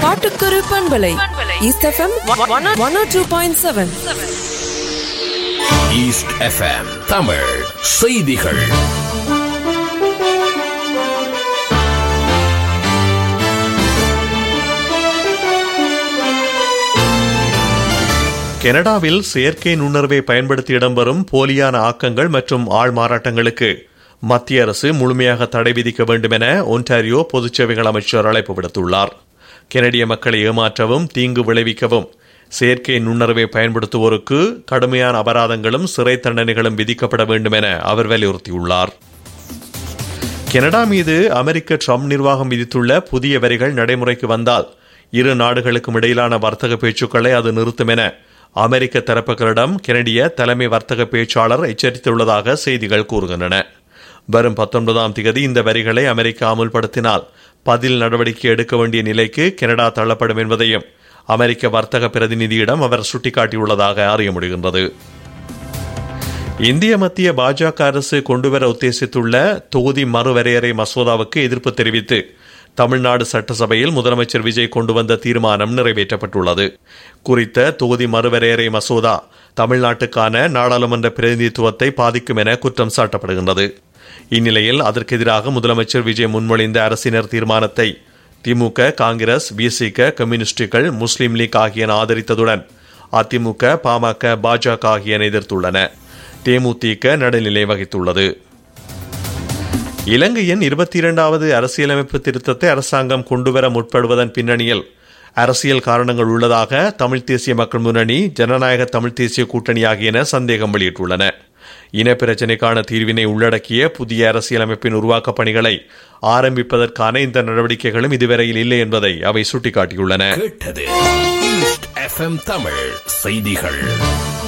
காட்டுக்குரு பண்பலை east FM one two point seven east FM Tamil செய்திகள் கனடாவில் செயற்கை நுண்ணறிவை பயன்படுத்தி இடம்பெறும் போலியான ஆக்கங்கள் மற்றும் ஆள் மாறாட்டங்களுக்கு மத்திய அரசு முழுமையாக தடை விதிக்க வேண்டும் என ஒன்டாரியோ பொதுச்சேவைகள் அமைச்சர் அழைப்பு விடுத்துள்ளார் கெனடிய மக்களை ஏமாற்றவும் தீங்கு விளைவிக்கவும் செயற்கை நுண்ணறிவை பயன்படுத்துவோருக்கு கடுமையான அபராதங்களும் சிறை தண்டனைகளும் விதிக்கப்பட வேண்டும் என அவர் வலியுறுத்தியுள்ளார் கனடா மீது அமெரிக்க ட்ரம்ப் நிர்வாகம் விதித்துள்ள புதிய வரிகள் நடைமுறைக்கு வந்தால் இரு நாடுகளுக்கும் இடையிலான வர்த்தக பேச்சுக்களை அது நிறுத்தும் என அமெரிக்க தரப்புகளிடம் கெனடிய தலைமை வர்த்தக பேச்சாளர் எச்சரித்துள்ளதாக செய்திகள் கூறுகின்றன வரும் பத்தொன்பதாம் தேதி இந்த வரிகளை அமெரிக்கா அமுல்படுத்தினால் பதில் நடவடிக்கை எடுக்க வேண்டிய நிலைக்கு கனடா தள்ளப்படும் என்பதையும் அமெரிக்க வர்த்தக பிரதிநிதியிடம் அவர் சுட்டிக்காட்டியுள்ளதாக அறிய முடிகின்றது இந்திய மத்திய பாஜக அரசு கொண்டுவர உத்தேசித்துள்ள தொகுதி மறுவரையறை மசோதாவுக்கு எதிர்ப்பு தெரிவித்து தமிழ்நாடு சட்டசபையில் முதலமைச்சர் விஜய் கொண்டு வந்த தீர்மானம் நிறைவேற்றப்பட்டுள்ளது குறித்த தொகுதி மறுவரையறை மசோதா தமிழ்நாட்டுக்கான நாடாளுமன்ற பிரதிநிதித்துவத்தை பாதிக்கும் என குற்றம் சாட்டப்படுகின்றது இந்நிலையில் அதற்கு எதிராக முதலமைச்சர் விஜய் முன்மொழிந்த அரசினர் தீர்மானத்தை திமுக காங்கிரஸ் பிசிக கம்யூனிஸ்டுகள் முஸ்லீம் லீக் ஆகியன ஆதரித்ததுடன் அதிமுக பாமக பாஜக ஆகியன எதிர்த்துள்ளன தேமுதிக நடுநிலை வகித்துள்ளது இலங்கையின் இருபத்தி இரண்டாவது அரசியலமைப்பு திருத்தத்தை அரசாங்கம் கொண்டுவர முற்படுவதன் பின்னணியில் அரசியல் காரணங்கள் உள்ளதாக தமிழ் தேசிய மக்கள் முன்னணி ஜனநாயக தமிழ் தேசிய கூட்டணி ஆகியன சந்தேகம் வெளியிட்டுள்ளன இனப்பிரச்சினைக்கான தீர்வினை உள்ளடக்கிய புதிய அரசியலமைப்பின் உருவாக்க பணிகளை ஆரம்பிப்பதற்கான இந்த நடவடிக்கைகளும் இதுவரையில் இல்லை என்பதை அவை சுட்டிக்காட்டியுள்ளன கேட்டது ஈஸ்ட் எஃப்எம் தமிழ் செய்திகள்